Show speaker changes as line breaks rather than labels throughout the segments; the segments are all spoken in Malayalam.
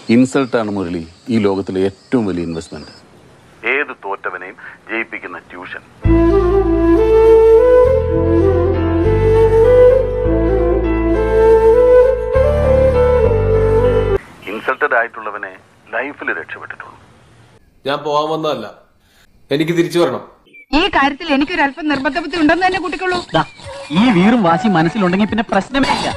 ഇൻസൾട്ടാണ് മുരളി ഈ ലോകത്തിലെ ഏറ്റവും വലിയ ഇൻവെസ്റ്റ്മെന്റ് ഏത് തോറ്റവനെയും ജയിപ്പിക്കുന്ന ട്യൂഷൻ ഇൻസൾട്ടഡ് ആയിട്ടുള്ളവനെ ലൈഫിൽ രക്ഷപ്പെട്ടിട്ടുള്ളൂ
ഞാൻ പോവാൻ വന്നതല്ല എനിക്ക് തിരിച്ചു വരണം
ഈ കാര്യത്തിൽ എനിക്കൊരു അല്പം നിർബന്ധ ബുദ്ധി ഉണ്ടെന്ന് തന്നെ കൂട്ടിക്കോളൂ
ഈ വീറും വാശി മനസ്സിലുണ്ടെങ്കിൽ പിന്നെ പ്രശ്നമേ ഇല്ല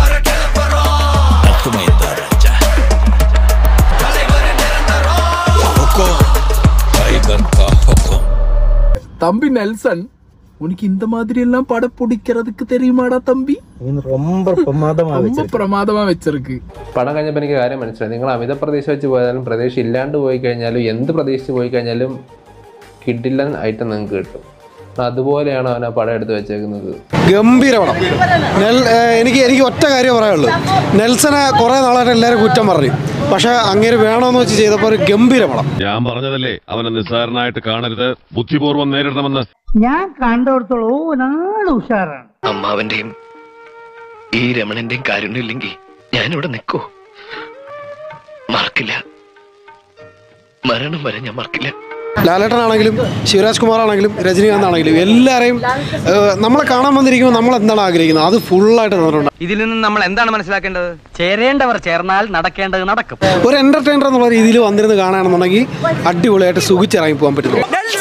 தம்பி நெல்சன் உனக்கு இந்த மாதிரி எல்லாம் படம் பிடிக்கிறதுக்கு தெரியுமாடா தம்பி ரொம்ப பிரமாதமா ரொம்ப பிரமாதமா வச்சிருக்கு
പടം കഴിഞ്ഞപ്പോൾ എനിക്ക് കാര്യം മനസ്സിലായി നിങ്ങൾ അമിത പ്രതീക്ഷ വെച്ച് പോയാലും പ്രതീക്ഷ ഇല്ലാണ്ട് പോയി കഴിഞ്ഞാലും എന്ത് പ്രതീക്ഷിച്ച് പോയി കഴിഞ്ഞാലും കിഡില്ലൻ ഐറ്റം നിങ്ങൾക്ക് കിട്ടും അതുപോലെയാണ് അവൻ ആ പടം എടുത്ത് വെച്ചേക്കുന്നത്
ഗംഭീര പടം നെൽ ഏഹ് എനിക്ക് എനിക്ക് ഒറ്റ കാര്യം പറയാനുള്ളൂ നെൽസനെ കുറേ നാളായിട്ട് എല്ലാവരും കുറ്റം പറഞ്ഞു പക്ഷേ അങ്ങേര് വേണമെന്ന് വെച്ച് ചെയ്തപ്പോൾ ഒരു ഗംഭീര പടം
ഞാൻ പറഞ്ഞതല്ലേ അവനെ നിസ്സാരനായിട്ട് കാണരുത് ബുദ്ധിപൂർവ്വം നേരിടണമെന്ന്
ഞാൻ കണ്ടോടത്തോളം ഒരാൾ ഉഷാറാണ്
അമ്മാവന്റെയും ഈ രമണന്റെയും കാരുണ്യമില്ലെങ്കിൽ ഞാനിവിടെ നിൽക്കൂ മറക്കില്ല മരണം വരെ ഞാൻ മറക്കില്ല
ലാലേട്ടനാണെങ്കിലും ശിവരാജ് കുമാർ ആണെങ്കിലും രജനീകാന്ത് ആണെങ്കിലും എല്ലാവരെയും ഏഹ് നമ്മളെ കാണാൻ വന്നിരിക്കുമ്പോൾ നമ്മൾ എന്താണ് ആഗ്രഹിക്കുന്നത് അത് ഫുള്ളായിട്ട് തന്നിട്ടുണ്ട്
ഇതിൽ നിന്ന് നമ്മൾ എന്താണ് മനസ്സിലാക്കേണ്ടത് ചേരേണ്ടവർ ചേർന്നാൽ നടക്കേണ്ടത് നടക്കും
ഒരു എന്റർടൈനർ എന്നുള്ള രീതിയിൽ വന്നിരുന്ന് കാണുകയാണെന്നുണ്ടെങ്കിൽ അടിപൊളിയായിട്ട് സുഖിച്ചിറങ്ങി പോകാൻ പറ്റുന്നു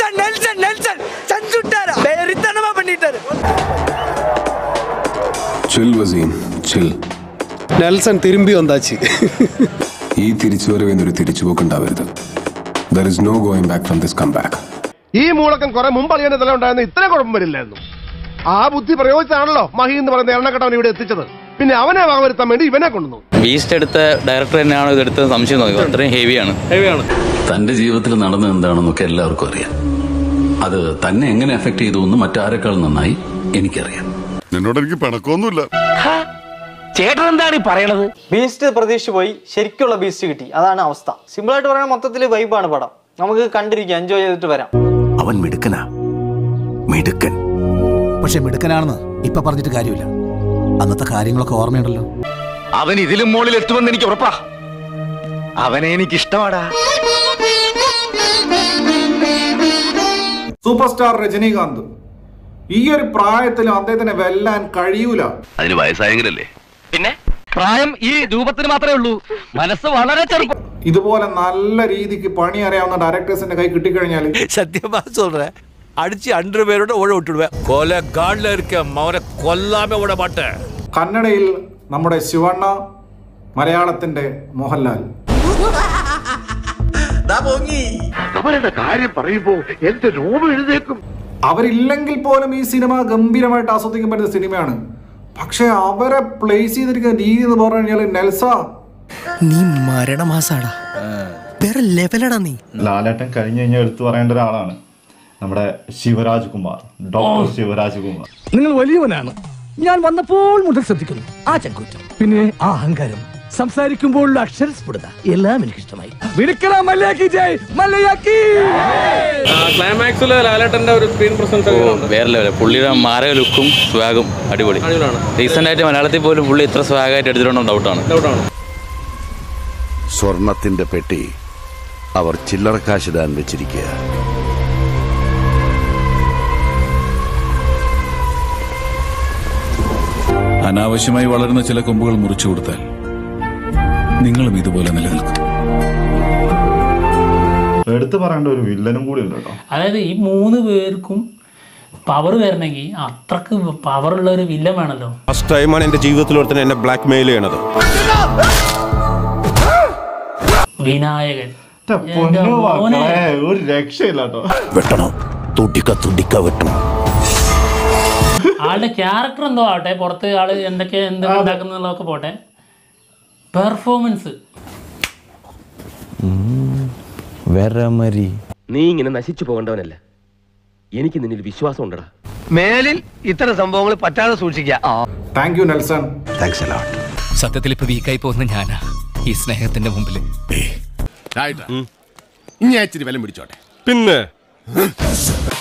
ചിൽ വസീം ചിൽ
നെൽസൺ തിരുമ്പി വന്നാച്ച്
ഈ തിരിച്ചുവരവ് എന്നൊരു തിരിച്ചുപോക്കുണ്ടാവരുത് there is no going back from this come back
ഈ മൂളക്കം കുറെ മുമ്പ് അളിയന്റെ തല ഉണ്ടായിരുന്നു ഇത്രയും കുഴപ്പം വരില്ലായിരുന്നു ആ ബുദ്ധി പ്രയോഗിച്ചാണല്ലോ മഹി എന്ന് പറയുന്ന എണ്ണക്കെട്ടവൻ ഇവിടെ എത്തിച്ചത് പിന്നെ അവനെ വകവരുത്താൻ വേണ്ടി ഇവനെ കൊണ്ടുവന്നു
ബീസ്റ്റ് എടുത്ത ഡയറക്ടർ തന്നെയാണോ ഇത് എടുത്തത് സംശയം തോന്നി അത്രയും ഹെവിയാണ്
തന്റെ ജീവിതത്തിൽ നടന്നത് എന്താണെന്നൊക്കെ എല്ലാവർക്കും അറിയാം അത് തന്നെ എങ്ങനെ എഫക്ട് ചെയ്തു എന്ന് മറ്റാരെക്കാൾ നന്നായി എനിക്കറിയാം
നിന്നോട് എനിക്ക് പിണക്കൊന്നുമില്ല
ചേട്ടൻ എന്താണ് ഈ പറയണത്
ബീസ്റ്റ് പ്രതീക്ഷിച്ച് പോയി ശരിക്കുള്ള ബീസ്റ്റ് കിട്ടി അതാണ് അവസ്ഥ സിമ്പിൾ ആയിട്ട് പറയാൻ മൊത്തത്തിൽ വൈബാണ് പടം നമുക്ക് കണ്ടിരിക്കാം എൻജോയ് ചെയ്തിട്ട് വരാം
അവൻ മിടുക്കനാ മിടുക്കൻ
പക്ഷെ മിടുക്കനാണെന്ന് ഇപ്പൊ പറഞ്ഞിട്ട് കാര്യമില്ല അന്നത്തെ കാര്യങ്ങളൊക്കെ ഓർമ്മയുണ്ടല്ലോ
അവൻ ഇതിലും മുകളിൽ എത്തുമെന്ന് എനിക്ക് ഉറപ്പാ അവനെ എനിക്ക് ഇഷ്ടമാടാ
സൂപ്പർ സ്റ്റാർ രജനീകാന്ത് ഈ ഒരു പ്രായത്തിൽ അദ്ദേഹത്തിനെ വെല്ലാൻ കഴിയൂല
അതിന് വയസ്സായെങ്കിലല്ലേ
പിന്നെ പ്രായം ഈ രൂപത്തിന് മാത്രമേ ഉള്ളൂ മനസ്സ് വളരെ ചെറുപ്പം
ഇതുപോലെ നല്ല രീതിക്ക് പണി അറിയാവുന്ന ഡയറക്ടേഴ്സിന്റെ കൈ കിട്ടിക്കഴിഞ്ഞാൽ
സത്യമാ சொல்றேன் அடிச்சு அன்று பேரோட ஓட விட்டுடுவேன் கொலை காட்ல இருக்க அவனை கொல்லாம விட மாட்டேன்
കന്നഡയിൽ നമ്മുടെ ശിവണ്ണ മലയാളത്തിന്റെ മോഹൻലാൽ
അവരുടെ കാര്യം പറയുമ്പോ എന്റെ രോമം എഴുതേക്കും
അവരില്ലെങ്കിൽ പോലും ഈ സിനിമ ഗംഭീരമായിട്ട് ആസ്വദിക്കാൻ പറ്റുന്ന സിനിമയാണ് പക്ഷെ അവരെ പ്ലേസ് ചെയ്തിരിക്കുന്ന രീതി എന്ന് പറഞ്ഞു കഴിഞ്ഞാൽ നെൽസ
നീ മരണമാസാടാ വേറെ ലെവലടാ നീ
ലാലേട്ടൻ കഴിഞ്ഞു കഴിഞ്ഞാൽ എടുത്തു പറയേണ്ട ഒരാളാണ് നമ്മുടെ ശിവരാജ് കുമാർ ഡോക്ടർ ശിവരാജ് കുമാർ
നിങ്ങൾ വലിയവനാണ് ഞാൻ വന്നപ്പോൾ മുതൽ ശ്രദ്ധിക്കുന്നു ആ ചങ്കൂറ്റം പിന്നെ ആ അഹങ്കാരം സംസാരിക്കുമ്പോഴുള്ള അക്ഷരസ്ഫുടത എല്ലാം എനിക്ക് ഇഷ്ടമായി
ക്ലൈമാക്സിൽ ലാലേട്ടന്റെ ഒരു സ്ക്രീൻ പ്രസൻസ്
വേറെ ലെവൽ പുള്ളിയുടെ മാരക ലുക്കും സ്വാഗും അടിപൊളി റീസെന്റ് ആയിട്ട് മലയാളത്തിൽ പോലും പുള്ളി ഇത്ര സ്വാഗായിട്ട് എടുത്തിട്ടുണ്ടോ ഡൗട്ടാണ്
ഡൗട്ടാണ്
സ്വർണത്തിന്റെ പെട്ടി അവർ ചില്ലറക്കാശിടാൻ വെച്ചിരിക്കുക
അനാവശ്യമായി വളരുന്ന ചില കൊമ്പുകൾ മുറിച്ചു കൊടുത്താൽ നിങ്ങളും ഇതുപോലെ നിലനിൽക്കും
എടുത്തു പറയേണ്ട ഒരു വില്ലനും കൂടി ഉണ്ട് കേട്ടോ
അതായത് ഈ മൂന്ന് പേർക്കും പവർ വരണമെങ്കിൽ അത്രക്ക് പവറുള്ള ഒരു വില്ലൻ വേണമല്ലോ
ഫസ്റ്റ് ടൈമാണ് എന്റെ ജീവിതത്തിൽ ഒരുത്തൻ എന്നെ ബ്ലാക്ക് മെയിൽ ചെയ്യണത്
വിനായകൻ
പൊന്നു
മോനെ.
മക്കളെ ഒരു രക്ഷയില്ല കേട്ടോ
വെട്ടണം തുടിക്ക തുടിക്ക വെട്ടണം
ആളുടെ ക്യാരക്ടർ എന്തോ ആവട്ടെ പുറത്ത് ആള് എന്തൊക്കെ എന്തൊക്കെ ഉണ്ടാക്കുന്നതൊക്കെ പോട്ടെ പെർഫോമൻസ്
നീ ഇങ്ങനെ നശിച്ചു പോകേണ്ടവനല്ല എനിക്ക് നിന്നിൽ വിശ്വാസം ഉണ്ടടാ മേലിൽ ഇത്തരം സംഭവങ്ങൾ പറ്റാതെ സൂക്ഷിക്കുക
താങ്ക് യു നെൽസൺ
സത്യത്തിൽ ഇപ്പൊ വീക്കായി പോകുന്ന ഞാനാ ഈ സ്നേഹത്തിന്റെ മുമ്പിൽ
ഇനി ഇച്ചിരി വിലം പിടിച്ചോട്ടെ പിന്നെ